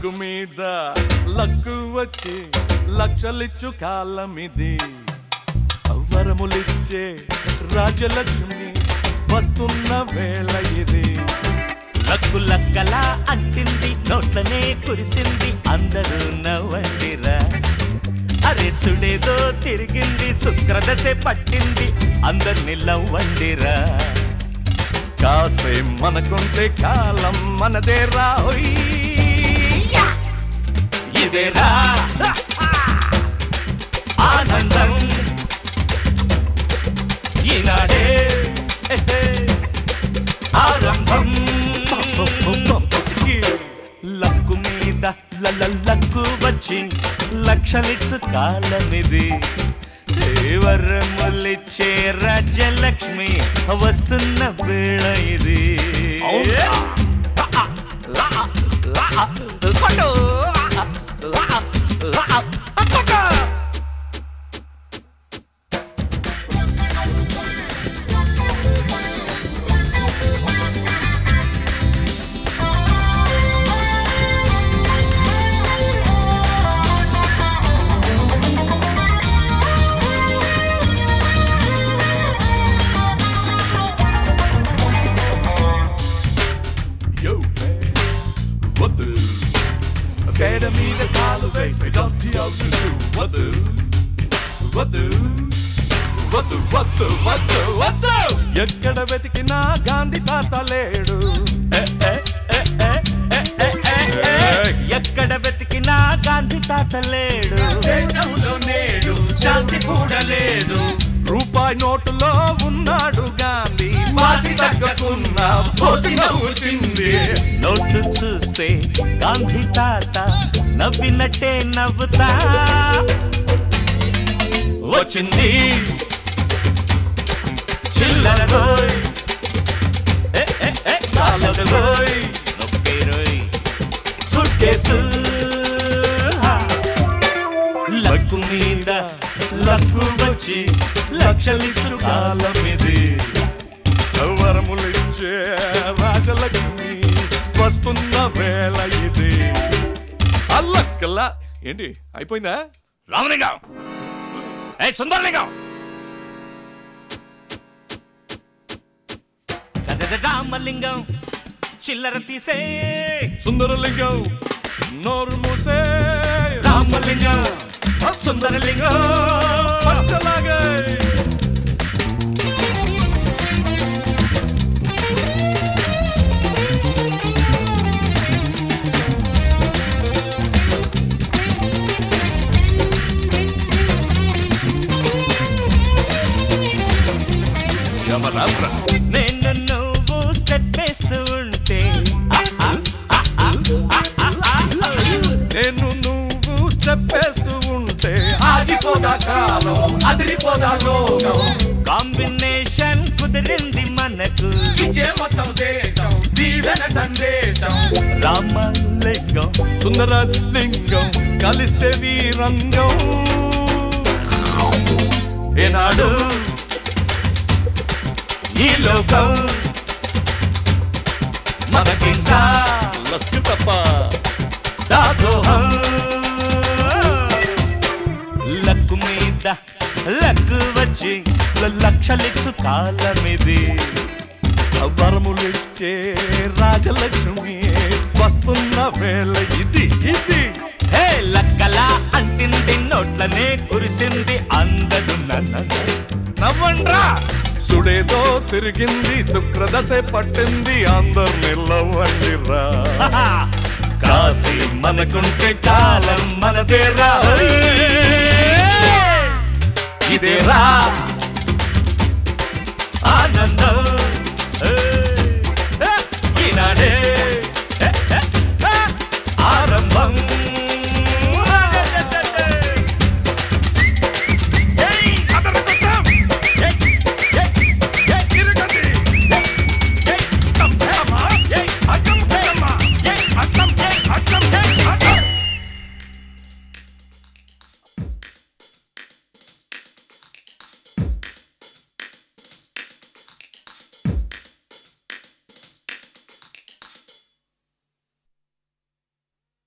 Luck మీద luck వచ్చి లక్షలిచ్చు కాలమిది వరములిచ్చే రాజలక్ష్మి వస్తున్న వేళ ఇది లక్కు లక్కలా అంటింది నోట్లనే కురిసింది అందరూ నవ్వండిరా అరే సుడేదో తిరిగింది శుక్రదశే పట్టింది అందరిని లవ్వండిరా కాసే మనకుంటే కాలం మనదే రాహోయ్ ఇదేరా ఆనందం ఈనాడే ఆరంభం లక్కు మీద లల లక్కు వచ్చి లక్షలిచ్చు కాలమిది వరములిచ్చే రాజ్యలక్ష్మి వస్తున్న వేళ ఇది కొట్టు! కొట్టు! Yo, వద్దు పేడ మీద కాలు వేసి డొట్టి అవుతు వద్దు వద్దు వద్దు వద్దు వద్దు వద్దు ఎక్కడ వెతికినా గాంధీ తాత లేడు ఏ, ఏ, ఏ, ఏ, ఏ, ఏ, ఏ, ఏ. ఎక్కడ వెతికినా గాంధీ తాత లేడు దేశంలో నేడు శాంతి కూడా లేదు రూపాయి నోటులో ఉన్నాడు గాంధీ వాసి తగ్గకున్న పోసి నవ్వుచింది నోటు చూస్తే గాంధీ తాత నవ్వినట్టే నవ్వుతా వచ్చింది చిల్లర రోయ్ ఏ, ఏ, ఏ, చాలదు రోయ్ నొప్పి రోయ్ సూట్ కేసు లక్కు మీద లక్కు వచ్చి లక్షలిచ్చు కాలం ఇది వరములిచ్చే రాజలక్ష్మి వస్తున్న వేళ ఇది అల్లక్కల్లా ఏంటి అయిపోయిందా రామలింగం ఏ సుందరలింగం రామలింగం చిల్లర తీసే సుందరలింగం నోరు మూసే రామలింగం సుందరలింగం పచ్చలాగే యమరాత్ర నేను నువ్వు స్టెప్ వేస్తూ ఉంటే ఆ, ఆ, ఆ, ఆ, ఆ, ఆ, ఆ. నేను నువ్వు స్టెప్ వేస్తూ ఉంటే ఆగిపోదా కాలం అదిరిపోదా లోకం కాంబినేషన్ కుదిరింది మనకు ఇచ్చే మొత్తం దేశం దీవెన సందేశం రామలింగం సుందర లింగం కలిస్తే వీరంగం ఏనాడు ఈ లోకం మనకింకా లస్కి తప్ప దాసోహం లక్కు మీద లక్కు వచ్చి లక్షలిచ్చు కాలమిది వరములిచ్చే రాజలక్ష్మి వస్తున్న వేళ ఇది ఇది హే లక్కలా అంటింది నోట్లనే కురిసింది అందదు నన్ను నవ్వండ్రా సుడేదో తిరిగింది శుక్రదశే పట్టింది అందరు నవ్వండిరా కాశీ మనకుంటే కాలం మనదేరా ఇదేరా